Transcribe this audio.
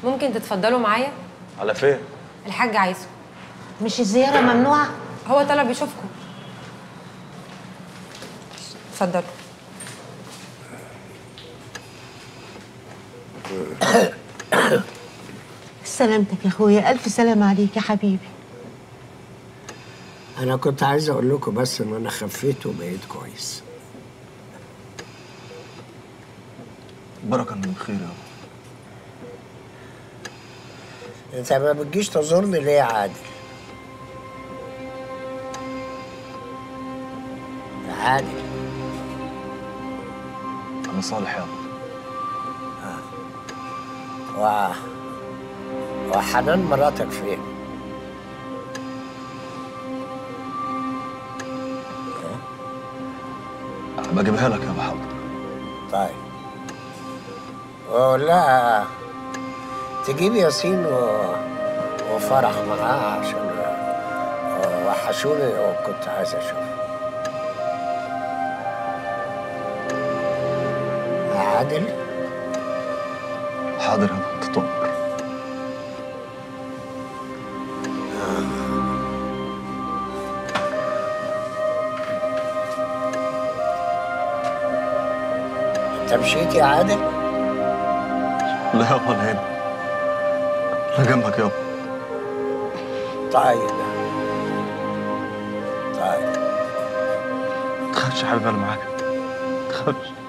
ممكن تتفضلوا معايا على فين؟ الحاج عايزه مش الزيارة ممنوعة؟ هو طلب يشوفكم اتفضلوا سلامتك يا اخويا الف سلام عليك يا حبيبي انا كنت عايز اقول لكم بس ان انا خفيت وبقيت كويس بركه انه بخير يا بابا انت ما بتجيش تزورني ليه يا عادل يا عادل انا صالح يابا و وحنان مراتك فين بجيبها لك يابا حاضر طيب وقول لها تجيب ياسين و... وفرح معاها عشان وحشوني وكنت عايز اشوف عادل حاضر يابا انت تؤمر انت مشيت يا عادل لا يابا انا هنا انا جنبك يابا طيب طيب تخافش يا حبيبي انا معاك تخافش